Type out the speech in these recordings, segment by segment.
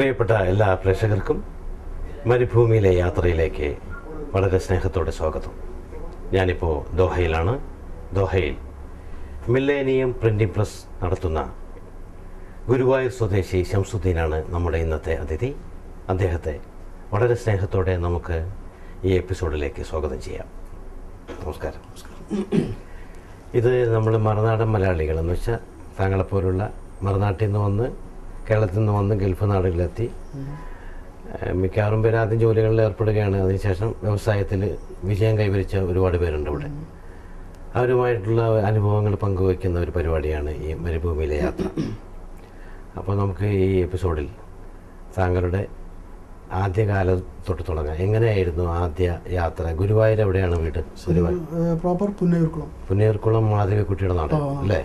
പ്രിയപ്പെട്ട എല്ലാ പ്രേക്ഷകർക്കും മരുഭൂമിയിലെ യാത്രയിലേക്ക് വളരെ സ്നേഹത്തോടെ സ്വാഗതം ഞാനിപ്പോൾ ദോഹയിലാണ് ദോഹയിൽ മില്ലേനിയം പ്രിൻറ്റിംഗ് പ്രസ് നടത്തുന്ന ഗുരുവായൂർ സ്വദേശി ശംസുദ്ദീനാണ് നമ്മുടെ ഇന്നത്തെ അതിഥി അദ്ദേഹത്തെ വളരെ സ്നേഹത്തോടെ നമുക്ക് ഈ എപ്പിസോഡിലേക്ക് സ്വാഗതം ചെയ്യാം നമസ്കാരം ഇത് നമ്മൾ മറുനാടൻ മലയാളികൾ എന്ന് വെച്ചാൽ താങ്കളെപ്പോലുള്ള മറുനാട്ടിൽ നിന്ന് വന്ന് കേരളത്തിൽ നിന്ന് വന്ന് ഗൾഫ് നാടുകളിലെത്തി ഏഹ് മിക്കവാറും പേര് ആദ്യം ജോലികളിൽ ഏർപ്പെടുകയാണ് അതിനുശേഷം വ്യവസായത്തിൽ വിജയം കൈവരിച്ച ഒരുപാട് പേരുണ്ട് ഇവിടെ അവരുമായിട്ടുള്ള അനുഭവങ്ങൾ പങ്കുവയ്ക്കുന്ന ഒരു പരിപാടിയാണ് ഈ മരുഭൂമിയിലെ യാത്ര അപ്പോൾ നമുക്ക് ഈ എപ്പിസോഡിൽ താങ്കളുടെ ആദ്യകാലം തൊട്ട് തുടങ്ങാം എങ്ങനെയായിരുന്നു ആദ്യ യാത്ര ഗുരുവായൂർ എവിടെയാണ് വീട് ഗുരുവായൂർ പ്രോപ്പർ പുന്നയൂർക്കുളം പുന്നീർക്കുളം മാധവിക്കുട്ടിയുടെ നാട് ആ, അല്ലേ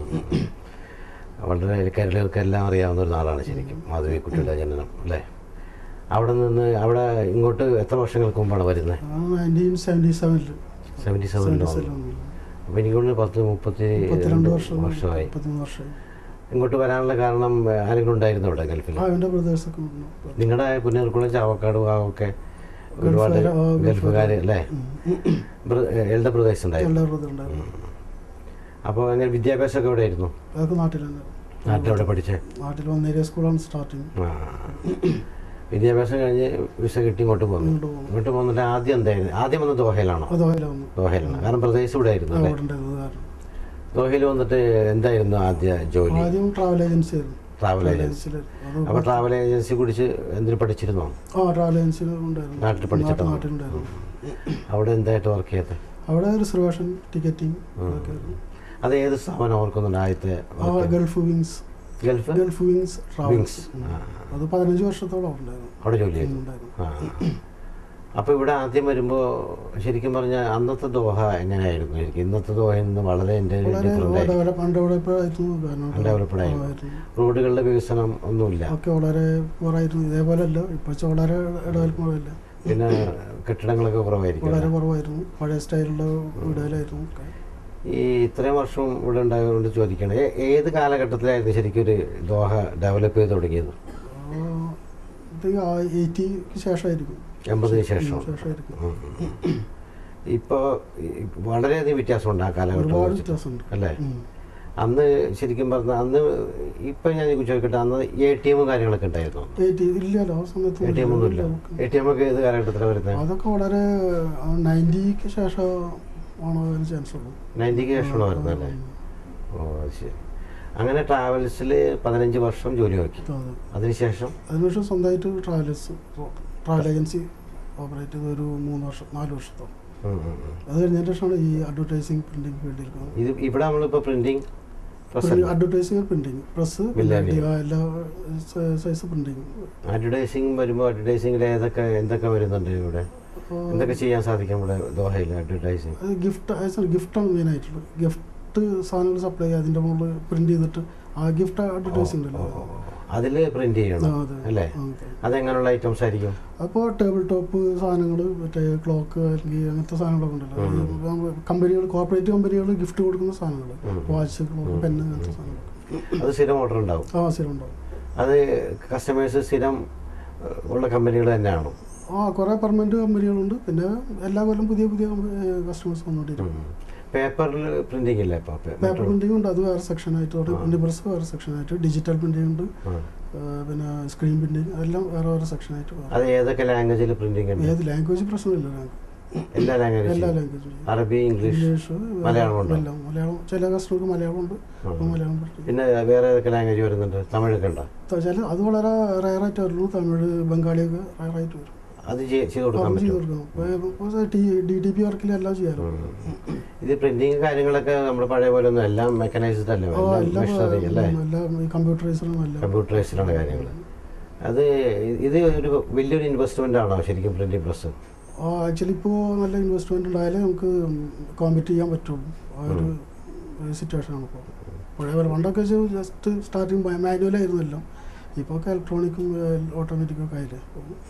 വളരെ കേരളീയർക്ക് എല്ലാം അറിയാവുന്ന ഒരു നാടാണ് ശരിക്കും മാധവിക്കുട്ടിയുടെ ജനനം അല്ലേ അവിടെ നിന്ന് അവിടെ ഇങ്ങോട്ട് എത്ര വർഷങ്ങൾക്ക് മുമ്പാണ് വരുന്നത് നയൻറ്റീൻ സെവൻറ്റി സെവനിൽ സെവൻറ്റി സെവനിലോ അപ്പോൾ എനിക്കൊണ്ട് പത്ത് മുപ്പത്തി മുപ്പത്തിരണ്ട് വർഷം വർഷമായി മുപ്പത്തിമൂന്ന് വർഷമായി ഇങ്ങോട്ട് വരാനുള്ള കാരണം ഏഹ്, ആരെങ്കിലും ഉണ്ടായിരുന്നു അവിടെ ഗൾഫിൽ ആ എൻ്റെ ബ്രദേഴ്സൊക്കെ വന്നു. നിങ്ങളുടെ പുന്നീർക്കുളം ചാവക്കാട് ഭാഗമൊക്കെ ഒരുപാട് ഗൾഫുകാര്, ആ, ഗൾഫുകാർ അല്ലേ ഉം. എൽഡർ പ്രദേശം ഉണ്ടായിരുന്നു എല്ലാ ബ്രദർ ഉണ്ടായിരുന്നു അപ്പോൾ അങ്ങനെ വിദ്യാഭ്യാസമൊക്കെ എവിടെ ആയിരുന്നു അതൊക്കെ നാട്ടിൽ തന്നെ നാട്ടിലെവിടെ പഠിച്ചേ നാട്ടിൽ വന്നേരിയ സ്കൂളാണ് സ്റ്റാർട്ടിങ് ആ. വിദ്യാഭ്യാസം കഴിഞ്ഞ് വിസ കിട്ടി ഇങ്ങോട്ട് പോന്നു ഇങ്ങോട്ട് പോകുന്നു ഇങ്ങോട്ട് പോന്നിട്ട് ആദ്യം എന്തായിരുന്നു ആദ്യം വന്ന് ദോഹയിലാണോ അത് ഓയില വന്നു ദോഹയിലാണ് കാരണം പ്രദേശം ഇവിടെ ആയിരുന്നു അല്ലേ അവിടെ ഉണ്ടായിരുന്നത് കാരണം ദോഹയിൽ വന്നിട്ട് എന്തായിരുന്നു ആദ്യ ജോലി ആദ്യം ട്രാവൽ ഏജൻസി ആയിരുന്നു ട്രാവൽ ഏജൻസി ഏജൻസിയിലായിരുന്നു അത് അപ്പോൾ ട്രാവൽ ഏജൻസി കുടിച്ച് എന്തിനു പഠിച്ചിരുന്നോ ആ ട്രാവൽ ഏജൻസി ഉണ്ടായിരുന്നു നാട്ടിൽ പഠിച്ചിട്ടാണോ? നാട്ടിലുണ്ടായിരുന്നു അവിടെ എന്തായിട്ട് വർക്ക് ചെയ്തത് അവിടെ റിസർവേഷൻ ടിക്കറ്റിംഗ് അതൊക്കെ ആയിരുന്നു അത് ഏത് സ്ഥാപനം ഓർക്കുന്നുണ്ട് ആദ്യത്തെ ആ Gulf Wings Gulf Gulf Wings Travels Wings ആ. അത് പതിനഞ്ച് വർഷത്തോളം ഉണ്ടായിരുന്നു അവിടെ ജോലി ചെയ്തു ഉണ്ടായിരുന്നു ആ അപ്പോൾ ഇവിടെ ആദ്യം വരുമ്പോൾ ശരിക്കും പറഞ്ഞാൽ അന്നത്തെ ദോഹ എങ്ങനെയായിരുന്നു ശരിക്കും ഇന്നത്തെ ദോഹയിൽ നിന്ന് വളരെ വളരെ ഡിഫറെൻ്റ് ആയിരുന്നു ഡെവലപ്പ് അൺഡെവലപ്ഡ് ആയിരുന്നു കാരണം Undeveloped ആയിരുന്നു. ആയിരുന്നു. റോഡുകളുടെ വികസനം ഒന്നുമില്ല ഒക്കെ വളരെ കുറവായിരുന്നു ഇതേപോലെ അല്ല ഇപ്പോഴത്തെ വളരെ ഡെവലപ്മെന്റ് അല്ല പിന്നെ കെട്ടിടങ്ങളൊക്കെ കുറവായിരിക്കും വളരെ കുറവായിരുന്നു പഴയ സ്റ്റൈലുള്ള വീടുകളായിരുന്നു ഒക്കെ. ഈ ഇത്രയും വർഷം ഇവിടെ ഉണ്ടായതുകൊണ്ട് ചോദിക്കണം ഏ- ഏത് കാലഘട്ടത്തിലായിരുന്നു ശരിക്കും ഒരു ദോഹ ഡെവലപ്പ് ചെയ്ത് തുടങ്ങിയത് ആ, ഇത് എയ്റ്റിക്ക് ശേഷമായിരിക്കും എൺപതിന് ശേഷം ശേഷമായിരിക്കും ഇപ്പോൾ വളരെയധികം വ്യത്യാസമുണ്ട് ആ കാലഘട്ടം ഒരുപാട് വെച്ചിട്ട്. വ്യത്യാസമുണ്ട് അല്ലേ ഉം. അന്ന് ശരിക്കും പറഞ്ഞാൽ അന്ന് ഇപ്പം ഞാൻ ചോദിക്കട്ടെ അന്ന് എ ടി എമ്മും കാര്യങ്ങളൊക്കെ ഉണ്ടായിരുന്നു എയ്റ്റി ഇല്ലല്ലോ ആ സമയത്ത് എ ടി എം ഒന്നുമില്ല ഇല്ല. എ ടി എം ഒക്കെ ഏത് കാലഘട്ടത്തിലാണ് വരുന്നത് അതൊക്കെ വളരെ നയൻറ്റിക്ക് ശേഷം ആണോ അതിന് ചാൻസ് ഉള്ളൂ നയൻറ്റിക്ക് ശേഷമാണ് വരുന്നത് അല്ലേ ഓ അത് ശരി അങ്ങനെ ട്രാവൽസിൽ പതിനഞ്ച് വർഷം ജോലി നോക്കി അതെ അതിനുശേഷം അതിനുശേഷം സ്വന്തമായിട്ട് ട്രാവലേഴ്സ് ട്രാവൽ ഏജൻസി ഓപ്പറേറ്റ് ചെയ്ത് ഒരു മൂന്ന് വർഷം നാല് വർഷത്തോളം ഉം, ഉം, ഉം. അത് കഴിഞ്ഞതിന് ശേഷമാണ് ഈ അഡ്വർടൈസിങ് പ്രിന്റിംഗ് ഫീൽഡിൽ ഇത് ഇവിടെ നമ്മളിപ്പോൾ printing press advertising printing press Millennium. എല്ലാ സൈസ് പ്രിന്റിംഗ് അഡ്വർടൈസിങ് വരുമ്പോൾ അഡ്വർടൈസിങ്ങിൽ ഏതൊക്കെ എന്തൊക്കെ വരുന്നുണ്ട് ഇവിടെ എന്തൊക്കെ ചെയ്യാൻ സാധിക്കും ഇവിടെ ദോഹയിൽ അഡ്വർടൈസിങ് അത് ഗിഫ്റ്റ് ഗിഫ്റ്റാണ് മെയിൻ ആയിട്ടുള്ളത് ഗിഫ്റ്റ് സാധനങ്ങൾ സപ്ലൈ ചെയ്യുക അതിൻ്റെ മുകളിൽ പ്രിന്റ് ചെയ്തിട്ട് ആ ഗിഫ്റ്റ് അഡ്വർടൈസിംഗ് ഉണ്ടല്ലോ അതിൽ പ്രിന്റ് ആ, ചെയ്യണം അതെ അല്ലേ ആ, അതെ. അതെങ്ങനെയുള്ള ഐറ്റംസ് ആയിരിക്കും അപ്പോൾ ടേബിൾ ടോപ്പ് സാധനങ്ങൾ മറ്റേ ക്ലോക്ക് അല്ലെങ്കിൽ അങ്ങനത്തെ സാധനങ്ങളൊക്കെ ഉണ്ടല്ലോ കമ്പനികൾ കോർപ്പറേറ്റ് കമ്പനികൾ ഗിഫ്റ്റ് കൊടുക്കുന്ന സാധനങ്ങൾ വാച്ച് ക്ലോക്ക് പെന്ന് അങ്ങനത്തെ സാധനങ്ങളൊക്കെ അത് സ്ഥിരം ഓർഡർ ഉണ്ടാവും ആ സ്ഥിരം ഉണ്ടാവും അത് കസ്റ്റമേഴ്സ് സ്ഥിരം ഏഹ്, ഉള്ള കമ്പനികൾ തന്നെയാണോ ആ കുറേ പെർമനൻറ്റ് കമ്പനികളുണ്ട് പിന്നെ എല്ലാ കൊല്ലം പുതിയ പുതിയ കസ്റ്റമേഴ്സ് വന്നുകൊണ്ടിരിക്കും പേപ്പറിൽ പ്രിന്റിംഗ് ഇല്ല ഇപ്പോൾ പേപ്പർ പ്രിന്റിംഗ് ഉണ്ട് അത് വേറെ സെക്ഷനായിട്ട് പ്രിന്റ് പ്രസ് വേറെ സെക്ഷനായിട്ട് ഡിജിറ്റൽ പ്രിന്റിംഗ് ഉണ്ട് ആ, പിന്നെ സ്ക്രീൻ പ്രിന്റിംഗ് എല്ലാം വേറെ വേറെ സെക്ഷനായിട്ട് വേറെ അത് ഏതൊക്കെ ലാംഗ്വേജിൽ പ്രിന്റിംഗ് ഉണ്ട് ഏത് ലാംഗ്വേജ് പ്രശ്നമില്ല ഞങ്ങൾക്ക് എല്ലാ എല്ലാ ലാംഗ്വേജും ലാംഗ്വേജും അറബി ഇംഗ്ലീഷ് ഇംഗ്ലീഷ് മലയാളം ഉണ്ടോ? എല്ലാം മലയാളം ചില കസ്റ്റമർക്ക് മലയാളം ഉണ്ട് അപ്പോൾ മലയാളം പഠിക്കും പിന്നെ വേറെ ഏതൊക്കെ ലാംഗ്വേജ് വരുന്നുണ്ട് തമിഴൊക്കെ ഉണ്ടോ ചില അത് വളരെ റയറായിട്ട് വരുള്ളൂ തമിഴ് ബംഗാളിയൊക്കെ റയറായിട്ട് വരും അത് ചെയ്- ചെയ്ത് കൊടുക്കാൻ അത് ചെയ്ത് പറ്റും കൊടുക്കണം ഡി ടി പി വർക്കിൽ എല്ലാം ചെയ്യാറുണ്ട് ഇത് പ്രിന്റിങ് കാര്യങ്ങളൊക്കെ നമ്മുടെ പഴയ പോലെ ഒന്നും എല്ലാം മെക്കനൈസ്ഡ് അല്ലേ ആ, എല്ലാം എല്ലാം മെഷീനറി അല്ലേ എല്ലാം ഈ കമ്പ്യൂട്ടറൈസറും എല്ലാം കമ്പ്യൂട്ടറൈസ്ഡാണ് കാര്യങ്ങൾ അത് ഇത് ഒരു വലിയൊരു ഇൻവെസ്റ്റ്മെന്റ് ആണോ ശരിക്കും പ്രിന്റിംഗ് പ്രസ് ആക്ച്വലി ഇപ്പോൾ നല്ല ഇൻവെസ്റ്റ്മെന്റ് ഉണ്ടായാലേ നമുക്ക് കോമ്പറ്റ് ചെയ്യാൻ പറ്റുള്ളൂ ആ ഒരു സിറ്റുവേഷനാണ് ഇപ്പോൾ പഴയ പോലെ പണ്ടൊക്കെ ജസ്റ്റ് സ്റ്റാർട്ടിങ് മാനുവലായിരുന്നു എല്ലാം ഇപ്പോൾ ഒക്കെ ഇലക്ട്രോണിക്കും ഓട്ടോമാറ്റിക്കും ഒക്കെ ആയില്ലേ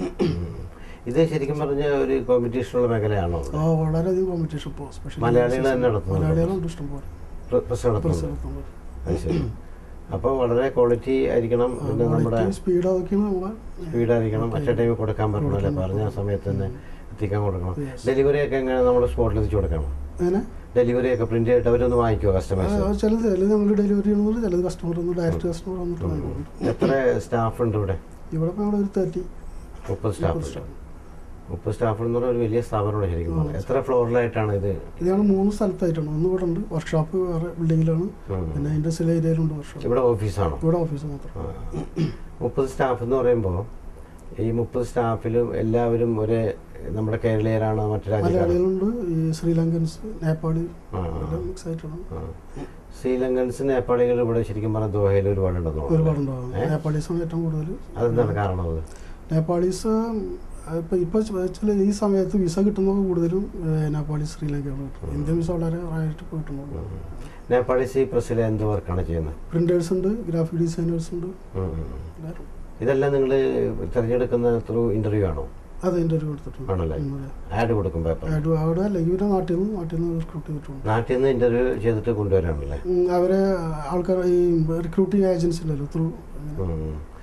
ഇത് ശരിക്കും പറഞ്ഞ ഒരു കോമ്പറ്റീഷനുള്ള മേഖലയാണോ ആ വളരെയധികം കോമ്പറ്റീഷൻ ഇപ്പോൾ സ്പെഷ്യലി മലയാളികൾ തന്നെ നടത്തുന്നുണ്ടോ? മലയാളികളുണ്ട് ഇഷ്ടംപോലെ പ്രസ് പ്രസ് നടത്തുന്നത് നടത്തുന്നത് അത് ശരി അപ്പോൾ വളരെ ക്വാളിറ്റി ആയിരിക്കണം പിന്നെ നമ്മുടെ സ്പീഡ് അതൊക്കെയാണ് നമ്മളെ സ്പീഡ് ആയിരിക്കണം അറ്റ് ടൈമിൽ കൊടുക്കാൻ പറ്റണം അല്ലേ പറഞ്ഞ സമയത്ത് തന്നെ എത്തിക്കാൻ കൊടുക്കണം Yes. ഡെലിവറി ഒക്കെ എങ്ങനെ നമ്മൾ സ്പോട്ടിൽ എത്തിച്ചു കൊടുക്കണം അങ്ങനെ ഡെലിവറി ഒക്കെ പ്രിന്റ് ചെയ്തിട്ട് അവരൊന്ന് വാങ്ങിക്കുമോ കസ്റ്റമേഴ്സ് ചിലത് ചിലത് നമ്മൾ ഡെലിവറി ചെയ്യുന്നത് ചിലത് കസ്റ്റമർ ഒന്ന് ഡയറക്റ്റ് കസ്റ്റമർ വന്നിട്ട് വാങ്ങിക്കുന്നുണ്ട് എത്ര സ്റ്റാഫ് ഉണ്ട് ഇവിടെ ഇവിടെ ഇപ്പോൾ നമ്മുടെ ഒരു തേർട്ടി മുപ്പത് സ്റ്റാഫ് ഉണ്ട് മുപ്പത് സ്റ്റാഫ് എന്ന് പറഞ്ഞാൽ ഒരു വലിയ സ്ഥാപനമാണ് ശരിക്കും പറഞ്ഞാൽ എത്ര ഫ്ലോറിലായിട്ടാണ് ഇത് ഇതാണ് മൂന്ന് സ്ഥലത്തായിട്ടാണ് ഒന്ന് ഇവിടെ ഉണ്ട് വർക്ക്ഷോപ്പ് വേറെ ബിൽഡിങ്ങിലാണ് ഉം. പിന്നെ ഇൻഡസ്ട്രിയൽ ഏരിയയിലുണ്ട് വർക്ക്ഷോപ്പ് ഇവിടെ ഓഫീസാണോ ഇവിടെ ഓഫീസ് മാത്രം ആ. മുപ്പത് സ്റ്റാഫ് എന്ന് പറയുമ്പോൾ ഈ മുപ്പത് സ്റ്റാഫിലും എല്ലാവരും ഒരേ നമ്മുടെ കേരളീയരാണ് മറ്റു രാജ്യക്കാരാണ് മലയാളികളുണ്ട് ഈ ശ്രീലങ്കൻസ് നേപ്പാളി ആ, ആ. എല്ലാം മിക്സ് ആയിട്ടാണ് ആ. ശ്രീലങ്കൻസ് നേപ്പാളികൾ ഇവിടെ ശരിക്കും പറഞ്ഞാൽ ദോഹയിൽ ഒരുപാടുണ്ടെന്ന് തോന്നുന്നു ഒരുപാടുണ്ടാവും നേപ്പാളീസാണ് ഏറ്റവും കൂടുതൽ അതെന്താണ് കാരണം അത് നേപ്പാളീസ് ഇപ്പം ഇപ്പോൾ ചില ഈ സമയത്ത് വിസ കിട്ടുന്നത് കൂടുതലും ഏഹ്, നേപ്പാളീസ് ശ്രീലങ്കയാണ് കിട്ടുന്നത് ഇന്ത്യൻ വിസ വളരെ റയറായിട്ട് കിട്ടുന്നുള്ളൂ നേപ്പാളീസ് ഈ പ്രസ്സിൽ എന്ത് വർക്കാണ് ചെയ്യുന്നത് പ്രിന്റേഴ്സ് ഉണ്ട് ഗ്രാഫിക് ഡിസൈനേഴ്സ് ഉണ്ട് ഉം, ഉം. എല്ലാവരും ഇതെല്ലാം നിങ്ങൾ തിരഞ്ഞെടുക്കുന്ന ത്രൂ ഇന്റർവ്യൂ ആണോ അത് ഇൻ്റർവ്യൂ എടുത്തിട്ടുണ്ട് ആണല്ലേ ഉം, അതെ. ആഡ് കൊടുക്കും പേപ്പർ ആഡ് അവിടെ അല്ലെങ്കിൽ ഇവരെ നാട്ടിൽ നിന്ന് നാട്ടിൽ നിന്ന് റിക്രൂട്ട് ചെയ്തിട്ടുണ്ട് നാട്ടിൽ നിന്ന് ഇന്റർവ്യൂ ചെയ്തിട്ട് കൊണ്ടുവരാണല്ലേ ഉം, അവരെ ആൾക്കാർ ഈ റിക്രൂട്ടിങ് ഏജൻസി ഉണ്ടല്ലോ ത്രൂ ഉം.